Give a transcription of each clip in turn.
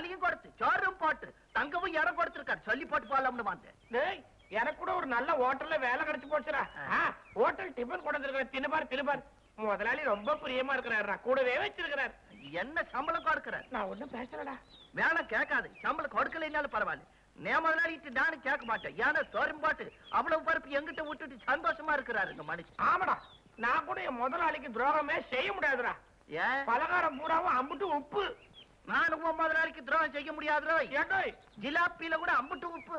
வேலையும் கொடுத்து சோறும் போட்டு தங்கவும் இடம் கொடுத்திருக்காரு சொல்லி போட்டு போலாம்னு வந்தேன் டேய் எனக்கு கூட ஒரு நல்ல ஹோட்டல்ல வேலை கிடைச்சு போச்சுடா ஆ, ஹோட்டல் டிஃபன் கொண்டு வந்திருக்கிற தின்னுபார் தின்னுபார் முதலாளி ரொம்ப பிரியமா இருக்கிறாருடா கூடவே வச்சிருக்கிறார் என்ன சம்பளம் கொடுக்கிறார் நான் ஒண்ணும் பேசலடா வேலை கேட்காது சம்பளம் கொடுக்கலைனாலும் பரவாயில்ல நே முதலாளிட்டு நானும் கேட்க மாட்டேன் ஏன்னா சோறும் போட்டு அவ்வளவு பருப்பு எங்கிட்ட விட்டுட்டு சந்தோஷமா இருக்கிறாரு இந்த மனுஷன் ஆமாடா நான் கூட என் முதலாளிக்கு துரோகமே செய்ய முடியாதுடா ஏன் பலகாரம் பூராவும் அம்புட்டு உப்பு நானும் உன் முதலாளிக்கு துரோகம் செய்ய முடியாதுரோ ஏட்டோய் ஜிலாப்பில கூட அம்புட்டு உப்பு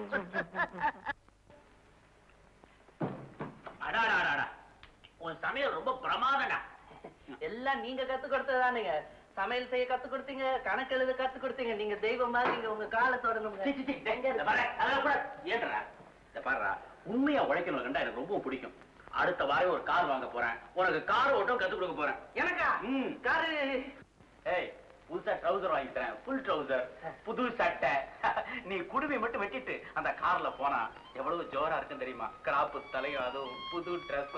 அடாடாடாடா உன் சமையல் ரொம்ப பிரமாதம்டா எல்லாம் நீங்க கத்து கொடுத்ததானுங்க சமையல் செய்ய கத்து கொடுத்தீங்க கணக்கு எழுத கத்து கொடுத்தீங்க நீங்க தெய்வம் மாதிரி உங்க காலை தொடணுங்க சீ, சீ, சீ, டேய், இந்த பாரு, அதெல்லாம் கூட ஏன்றா இந்த பாருடா உண்மையா உழைக்கணும் கண்டா எனக்கு ரொம்ப பிடிக்கும் அடுத்த வாரம் ஒரு கார் வாங்க போறேன் உனக்கு கார் ஓட்டம் கத்து கொடுக்க போறேன் எனக்கா ம். காரு ஏய் புதுசா ட்ரவுசர் வாங்கி தரேன் ஃபுல் ட்ரவுசர் புது சட்டை நீ குடுமி மட்டும் வெட்டிட்டு அந்த கார்ல போனா எவ்வளவு ஜோரா இருக்கும் தெரியுமா கிராப்பு தலையும் அதுவும் புது ட்ரெஸ்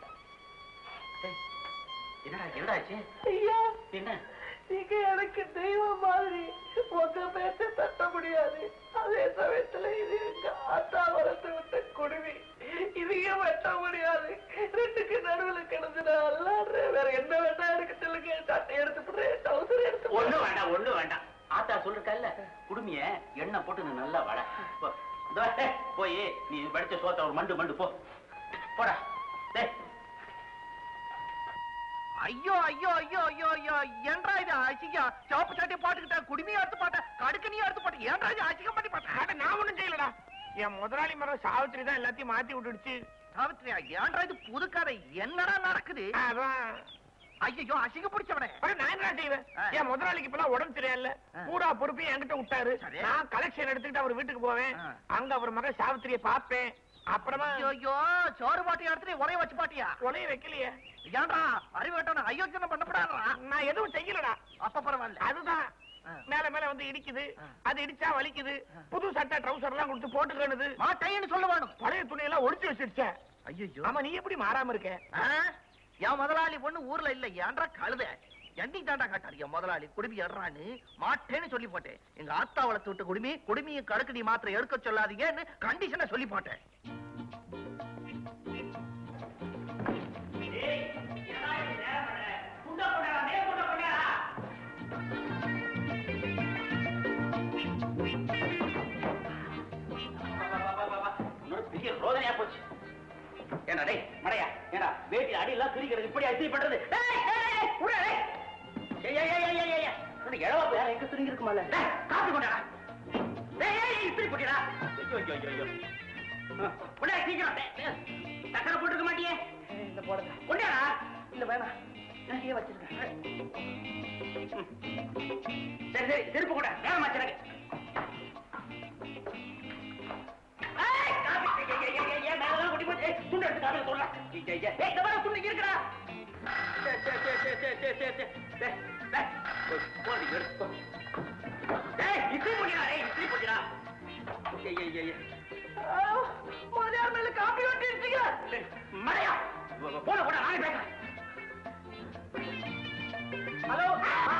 என்னடா என்னடாச்சு ஐயா என்ன நீங்க எனக்கு தெய்வம் மாதிரி உங்க பேச்ச தட்ட முடியாது அதே சமயத்துல இது எங்க அத்தா வரத்து விட்ட குடுமி இதையும் வெட்ட முடியாது ரெண்டுக்கு நடுவுல கிடந்து நான் அல்லாடுறேன் வேற என்ன வேண்டாம் எனக்கு சொல்லுங்க சட்டை எடுத்து போடுறேன் டவுசர் எடுத்து ஒண்ணு போடுறேன். வேண்டாம் ஒண்ணு வேண்டாம் ஆத்தா சொல்லிருக்கல்ல குடுமிய எண்ணெய் போட்டு நீ நல்லா வட போ. இதோ, டேய், போய் நீ படிச்ச சோத்த ஒரு மண்டு மண்டு போ போடா டேய் ஐயோ ஐயோ ஐயோ ஐயோ ஐயோ ஏன்றா இது அசிங்கம் சிவப்பு சட்டையை போட்டுக்கிட்ட குடுமையை எடுத்து போட்ட கடுக்கனையும் எடுத்து போட்ட ஏன்றா இது அசிங்கம் பண்ணி அட போட்ட நான் ஒண்ணும் செய்யலடா என் முதலாளி மரம் சாவித்திரி தான் எல்லாத்தையும் மாத்தி விட்டுடுச்சு சாவித்ரியா ஏன்றா இது புது கதை என்னடா நடக்குது அதான் ஐயோ அசிங்க பிடிச்சவனே அட, நான் என்ன செய்வேன் ஆ. என் முதலாளிக்கு இப்பெல்லாம் உடம்பு சரியில்ல ஆ. பூரா பொறுப்பையும் என்கிட்ட விட்டாரு சரி. நான் கலெக்ஷன் எடுத்துக்கிட்டு அவர் வீட்டுக்கு போவேன் ஆ. அங்க அவர் மகன் சாவித்திரிய பாப்பேன் அப்புறமா ஐயோ ஐயோ சோறு பாட்டியா எடுத்து உரைய வச்சு பாட்டியா உலைய வைக்கலையே ஏன்டா அறிவு கட்டவன அயோக்கியம் பண்ணப்படாதா நான் எதுவும் செய்யலடா அப்ப பரவாயில்ல அதுதான் ஆ. மேல மேல வந்து இடிக்குது ஆ. அது இடிச்சா வலிக்குது புது சட்டை ட்ரவுசர் எல்லாம் கொடுத்து போட்டுக்கணுது மாட்டைன்னு சொல்ல வேணும் பழைய துணியெல்லாம் ஒளிச்சு வச்சிருச்சேன் ஐயோ ஆமா நீ எப்படி மாறாம இருக்க என் முதலாளி பொண்ணு ஊர்ல இல்ல ஏன்றா கழுத எண்ணி தாண்டா காட்டாரு என் முதலாளி குடுமி எடுறான்னு மாட்டேன்னு சொல்லி போட்டேன் எங்க ஆத்தா வளர்த்து விட்ட குடுமி குடுமியும் கடுக்கடி மாத்திரை எடுக்க சொல்லாதீங்கன்னு கண்டிஷனை சொல்லி போட்டேன் இன்னொரு பெரிய ரோதனையா போச்சு ஏண்டா டேய் மடையா ஏண்டா வேட்டி அடி எல்லாம் பிரிக்கிறது இப்படி அசி பண்றது டேய், டேய், டேய், விட்றா, டேய். ஏய், ஏய், ஏய், ஏய், ஏய், ஏய். உனக்கு எழவா போய் யாரும் எங்க சுருங்கி இருக்குமால டேய், காப்பி கொண்டாடா டேய், ஏய், ஏய், இப்படி போட்டிடா ஐயோ ஐயோ ஐயோ, ஐயோ ஆ, கொண்டா, சீக்கிரம் டேய், டேய். சக்கரை போட்டுக்க மாட்டியே இந்த போடுங்க கொண்டாடா இல்ல வேணாம் இங்கேயே வச்சிருக்கேன் சரி சரி செருப்பு கூட வேணாமா எனக்கு ஏய், காபி, ஏய், ஏய், ஏய், ஏய், ஏய், மேலதான் கொட்டி போச்சு. ஏய், துண்டு எடுத்து காபில போடலாம். ஏய், ஏய், ஏய், ஏய், இந்த பாரு, துண்டு இங்க இருக்குடா. சரி, சரி, சரி, சரி, சரி, சரி, சரி, சரி. டேய், டேய், போ, போ, நீ எடுத்து போ. டேய், இட்லி போட்டிடா, டேய், இட்லி போட்டிடா. ஏய், ஏய், ஏய், ஏய். முதலியார் மேல காப்பி ஒட்டிருச்சீங்க டேய், மடையா. போ, போ, போடா, போடா, நானே பேசுறேன். ஹலோ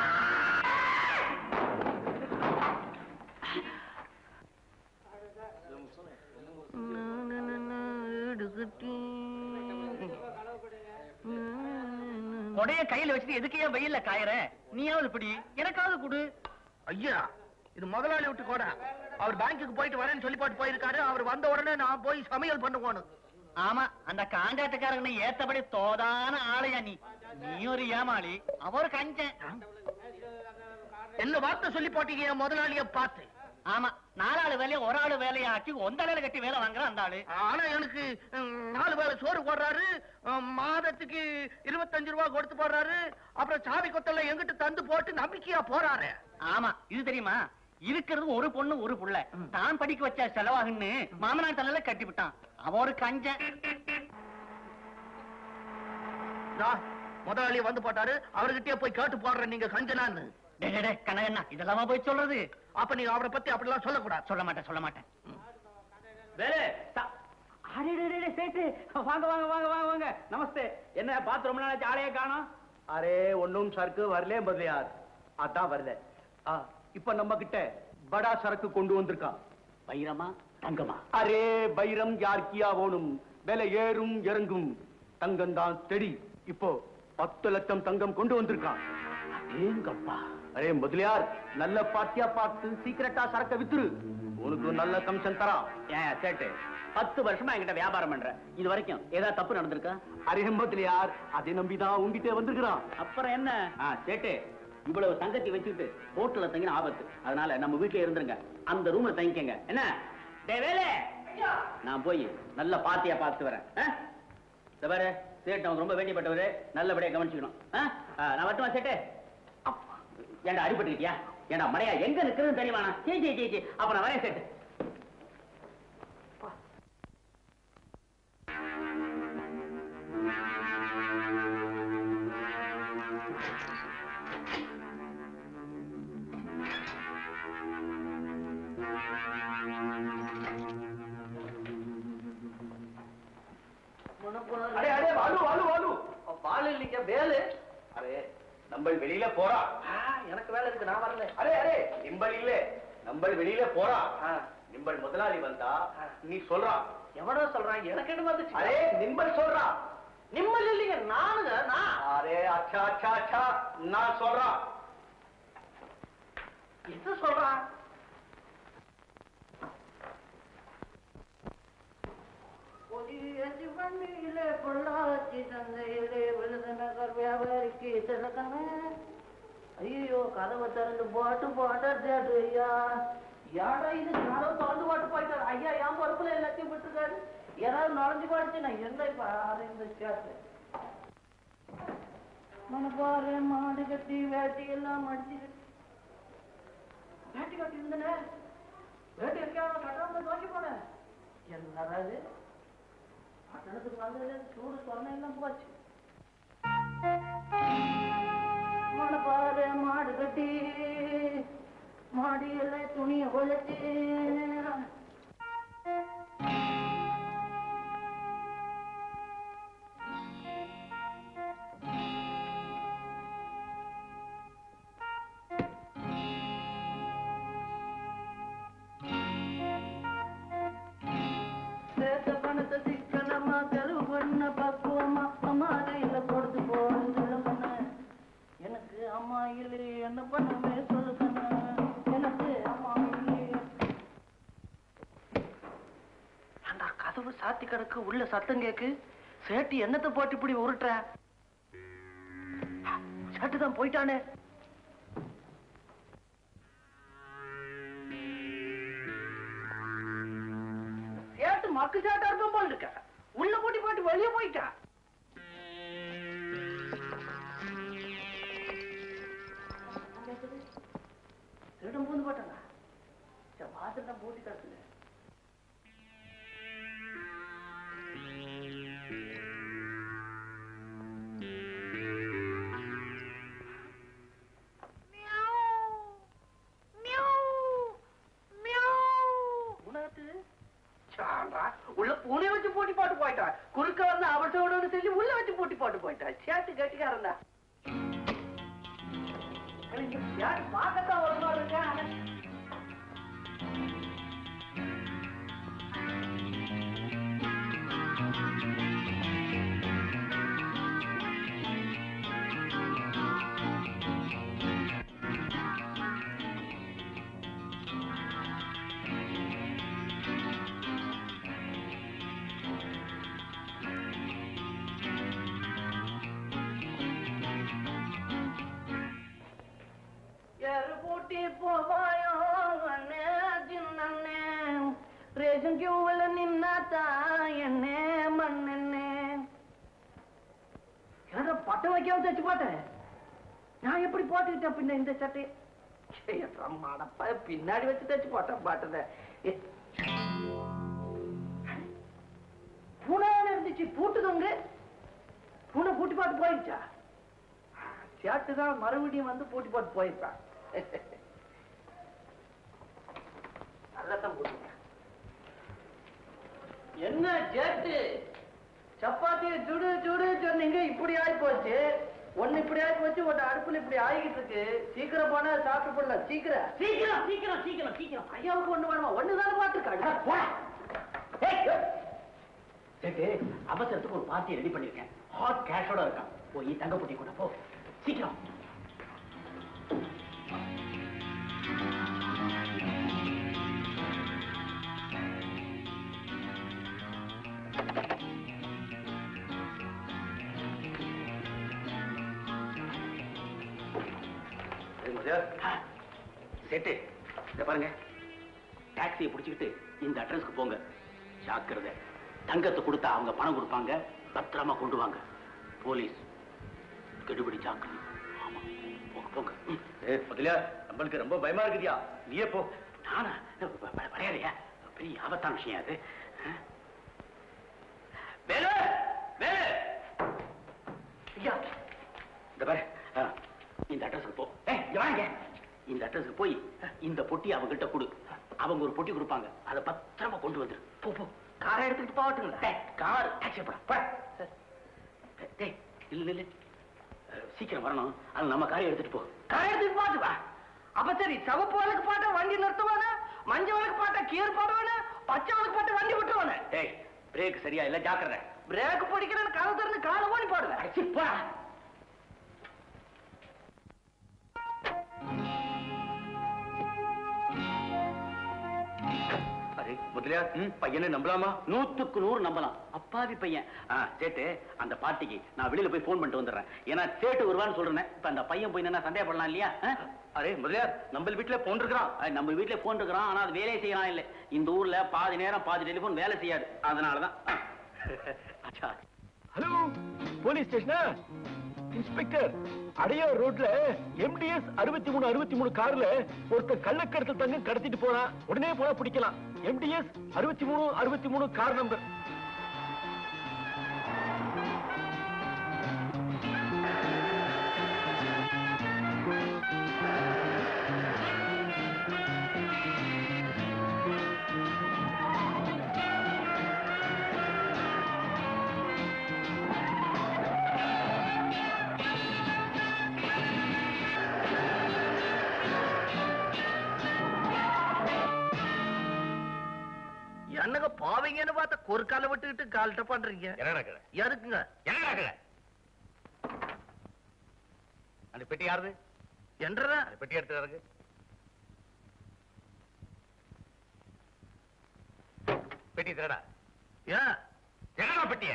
கொடைய கையில வச்சுட்டு எதுக்கு ஏன் வெயில்ல காயற நீயாவது இப்படி எனக்காவது கொடு ஐயா இது முதலாளி விட்டு கூட அவர் பேங்க்குக்கு போயிட்டு வரேன்னு சொல்லி போட்டு போயிருக்காரு அவர் வந்த உடனே நான் போய் சமையல் பண்ணுவோன்னு ஆமா அந்த காண்டாட்டுக்காரனை ஏத்தபடி தோதான ஆளையா நீ நீ ஒரு ஏமாளி அவர் கஞ்சன் என்ன வார்த்தை சொல்லி போட்டீங்க என் முதலாளிய பார்த்து ஆமா நாலாளு வேலையை ஒரு ஆளு வேலையை ஆக்கி ஒந்த வேலை கட்டி வேலை வாங்குறான் அந்த ஆளு ஆனா எனக்கு ம், நாலு வேளை சோறு போடுறாரு ம், மாதத்துக்கு இருபத்தஞ்சு ரூபா கொடுத்து போடுறாரு அப்புறம் சாவி கொத்தல எங்கிட்ட தந்து போட்டு நம்பிக்கையா போறாரு ஆமா இது தெரியுமா இருக்கிறது ஒரு பொண்ணு ஒரு புள்ள தான் படிக்க வச்ச செலவாகுன்னு மாமனார் தலையில கட்டி விட்டான் அவன் ஒரு கஞ்சன் இதா, முதலாளி வந்து போட்டாரு அவர்கிட்டயே போய் கேட்டு போடுறேன் நீங்க கஞ்சனான்னு டேய், டேய், டேய், கனகண்ணா இதெல்லாமா போய் சொல்றது அப்ப நீங்க அவரை பத்தி அப்படிலாம் சொல்லக்கூடாது சொல்ல மாட்டேன் சொல்ல மாட்டேன் வேலு, சா- அடே டே, டே, டே, சேட்டு வாங்க வாங்க வாங்க வாங்க வாங்க நமஸ்தே என்ன பார்த்து ரொம்ப நாளாச்சு ஆளையே காணோம் அரே ஒன்னும் சர்க்கு வரலே முதலியார் அதான் வரல ஆ இப்ப நம்ம கிட்ட படா சரக்கு கொண்டு வந்திருக்கான் வைரமா தங்கமா அரே வைரம் யார்கியா ஓணும் விலை ஏறும் இறங்கும் தங்கம் தான் தெடி இப்போ பத்து லட்சம் தங்கம் கொண்டு வந்திருக்கான் ஏங்கப்பா அரே முதலியார் நல்ல பாட்டியா பார்த்து சீக்கிரட்டா சரக்க வித்துரு உனக்கு நல்ல கமிஷன் தரான் ஏன் சேட்டு பத்து வருஷமா என்கிட்ட வியாபாரம் பண்ற இது வரைக்கும் ஏதாவது தப்பு நடந்திருக்கா அரே முதலியார் அதை நம்பிதான் உங்ககிட்ட வந்திருக்கிறான் அப்புறம் என்ன ஆ சேட்டு இவ்வளவு தங்கத்தை வச்சுக்கிட்டு ஹோட்டல்ல தங்கின ஆபத்து அதனால நம்ம வீட்டுல இருந்துருங்க அந்த ரூம்ல தங்கிக்கங்க என்ன டேய் வேலே நான் போய் நல்ல பாத்தியா பார்த்து வரேன் ஆ? இந்த பாரு சேட்டு அவன் ரொம்ப வேண்டியப்பட்டவரு நல்லபடியா கவனிச்சுக்கணும் ஆ? ஆ, நான் வரட்டுமா சேட்டு அப்பா, ஏன்டா அடிபட்டுக்கிட்டியா ஏன்டா மடையா எங்க நிக்கிறதுன்னு தெரியுமாண்ணா சீ சீ சீ சீ அப்ப நான் வரேன் சேட்டு அரே அரே வாலு வாலு வாலு பால் இல்லைங்க வேலு அரே நம்ம வெளியில போறா ஆ, எனக்கு வேலை இருக்கு நான் வரல அரே அரே நிம்பல் இல்ல நம்ம வெளியில போறா நிம்பல் முதலாளி வந்தா நீ சொல்றா எவனோ சொல்றான் எனக்கு என்ன வந்துச்சு அரே நிம்பல் சொல்றா நிம்மதி இல்லைங்க நானுங்க நான் அரே அச்சா அச்சா அச்சா நான் சொல்றா என்ன சொல்றான் மண்ணிலே பொள்ளாச்சி சந்தையிலே விழுது நகர் வியாபாரிக்கு திறக்கமே ஐயோ கதவை திறந்து போட்டு போட்டா தேடு ஐயா ஏடா இது கதவை திறந்து போட்டு போயிட்டாரு ஐயா என் பொறுப்புல எல்லாத்தையும் விட்டுருக்காரு ஏதாவது நுழைஞ்சு போடுச்சு நான் என்ன இப்ப ஆரம்பிச்சாச்சு மனப்பாரு மாடு கட்டி வேட்டி எல்லாம் மடிச்சு வேட்டி கட்டி இருந்தனே வேட்டி வைக்காம கட்டாம தோக்கி போனேன் என்னடா இது பட்டணத்துக்கு வந்ததுல சூடு சொன்ன எல்லாம் போச்சு மனப்பாரு மாடு கட்டி மாடியில துணியை கொலைச்சு சேர்த்த பணத்தை சிக்கனமா செலவு பண்ண பக்குவமா அம்மா கையில கொடுத்து போன்னு சொல்ல சொன்னேன் எனக்கு அம்மா இல்லையே என்ன பண்ணுமே சொல்லு சொன்னேன் எனக்கு அம்மா இல்லையே ஏண்டா கதவு சாத்தி கிடக்கு உள்ள சத்தம் கேக்கு சேட்டு என்னத்தை போட்டு இப்படி உருட்டுற சேட்டு தான் போயிட்டானே சேட்டு மக்கு சேட்டா இருப்பான் போல் இருக்க உள்ள போட்டி போட்டு வெளியே போயிட்டான் திருடம் பூந்து போட்டாங்க வாசல் தான் பூட்டி கிடக்குது உனக்கு சாண்டா, உள்ள பூனை வச்சு போட்டி போட்டு போயிட்டான் குறுக்க வந்து அவசரோட சொல்லி உள்ள வச்சு போட்டி போட்டு போயிட்டான் சேட்டு கட்டிக்காரன்டா எனக்கு சேட்டு பார்க்கத்தான் ஒரு நாள் இருக்கேன் ஆனா யாரு போட்டி போவாயோ அண்ணே சின்னண்ணே ரேஷன் கியூவில் நின்னாத்தா என்னே மண்ணெண்ணே யாரோ பட்டம் வைக்காம தச்சு போட்டேன் நான் எப்படி போட்டுக்கிட்டேன் பின்ன இந்த சட்டை மடப்பா பின்னாடி வச்சு தச்சு போட்டேன் பாட்டத பூனை இருந்துச்சு பூட்டுதவங்க பூனை பூட்டி பாட்டு போயிடுச்சா சேட்டு தான் மறுபடியும் வந்து பூட்டி போட்டு போயிருப்பான் நல்லதான் போட்டுங்க என்ன சேட்டு சப்பாத்திய சுடு சுடு சொன்னீங்க இப்படி ஆயி போச்சு ஒண்ணு இப்படி ஆக்கி வச்சு ஒண்ணு அடுப்புல இப்படி ஆகிட்டு இருக்கு சீக்கிரம் போனா சாப்பிட்டு போடலாம் சீக்கிரம் சீக்கிரம் சீக்கிரம் சீக்கிரம் சீக்கிரம் ஐயாவுக்கு ஒண்ணு வேணுமா ஒண்ணுதானே பாத்துருக்காங்க போடா. ஏய், ஏய். சேட்டு அவசரத்துக்கு ஒரு பார்ட்டி ரெடி பண்ணிருக்கேன் ஹாட் கேஷோட இருக்கான் போய் தங்க பொட்டி கூட போ சீக்கிரம் ஆ, சேட்டு இத பாருங்க டாக்ஸியை பிடிச்சிக்கிட்டு இந்த அட்ரஸ்க்கு போங்க ஜாக்கிரதை தங்கத்தை கொடுத்தா அவங்க பணம் கொடுப்பாங்க பத்திரமா கொண்டு வாங்க போலீஸ் கெடுபிடி ஜாக்கிரதை ஆமா போங்க போங்க ம். ஏ முதலியார் நம்மளுக்கு ரொம்ப பயமா இருக்குதியா நீயே போ நானா விளையாடையா பெரிய ஆபத்தான விஷயம் அது ஆ? வேலு வேலு ஐயா இந்த பாரு ஆ, இந்த அட்ரஸ்க்கு போ ஏய் இங்க வாங்க இந்த அட்ரஸ்க்கு போய் இந்த பொட்டி அவங்ககிட்ட கொடு அவங்க ஒரு பொட்டி கொடுப்பாங்க அதை பத்திரமா கொண்டு வந்துரு போ போ காரை எடுத்துக்கிட்டு போகட்டுங்களா டேய், கார் டாக்ஸி போடா போடா டேய் இல்ல இல்ல அஹ், சீக்கிரம் வரணும் அது நம்ம காரை எடுத்துட்டு போ காரை எடுத்துட்டு போட்டு வா அப்ப சரி சிவப்பு வழக்கு பாட்டா வண்டி நிறுத்துவானே மஞ்சள் வழக்கு பாட்டா கீர் போடுவானே பச்சை வழக்கு பாட்டா வண்டி விட்டுருவானே டேய் பிரேக் சரியா இல்ல ஜாக்கிரதை பிரேக் பிடிக்கிறேன்னு கதை திறந்து காலை ஓடி போடுவேன் அடிச்சு போடா அரே முதலியார் ம், பையனை நம்பலாமா நூத்துக்கு நூறு நம்பலாம் அப்பாவி பையன் ஆ சேட்டு அந்த பார்ட்டிக்கு நான் வெளியில போய் ஃபோன் பண்ணிட்டு வந்துடுறேன் ஏன்னா சேட்டு வருவான்னு சொல்றேன் இப்ப அந்த பையன் போய் என்ன சந்தேகப்படலாம் இல்லையா ஆ? அரே முதலியார் நம்ம வீட்டுல போன் இருக்கிறான் அஹ், நம்ம வீட்டுல போன் இருக்கிறான் ஆனா அது வேலையை செய்யறான் இல்ல இந்த ஊர்ல பாதி நேரம் பாதி டெலிபோன் வேலை செய்யாது அதனாலதான் ஆ. அச்சா ஹலோ போலீஸ் ஸ்டேஷனா இன்ஸ்பெக்டர் அடையார் ரோட்ல எம்டிஎஸ் அறுபத்தி மூணு அறுபத்தி மூணு கார்ல ஒருத்தர் கள்ளக்கடத்தல் தங்கம் கடத்திட்டு போறான் உடனே போனா பிடிக்கலாம் எம்டிஎஸ் அறுபத்தி மூணு அறுபத்தி மூணு கார் நம்பர் என்னங்க பாவீங்கன்னு பார்த்தா ஒரு காலை விட்டுக்கிட்டு கால்ட்ட பண்றீங்க என்ன நடக்குது எதுக்குங்க என்ன நடக்குது அந்த பெட்டி யாருது என்றதா அந்த பெட்டி எடுத்து இருக்கு பெட்டி திருடா ஏன் என்னடா பெட்டிய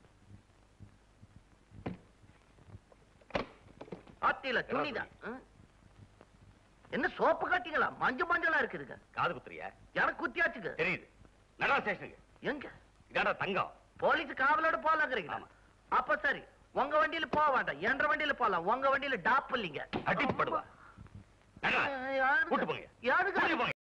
ஆத்தியில துணிதான் ஆ? என்ன சோப்பு காட்டிங்களா மஞ்சள் மஞ்சளா இருக்குதுங்க காது குத்துறியா எனக்கு குத்தியாச்சுங்க தெரியுது நடா ஸ்டேஷனுக்கு எங்க இதாடா தங்கம் போலீஸ் காவலோட போலாங்கிறீங்களா ஆமா. அப்ப சரி உங்க வண்டியில போக வேண்டாம் என்ற வண்டியில போலாம் உங்க வண்டியில டாப் இல்லைங்க அடிப்படுவா நடா யாருக்கு? கூட்டு போங்க யாருக்கு கூட்டி போங்க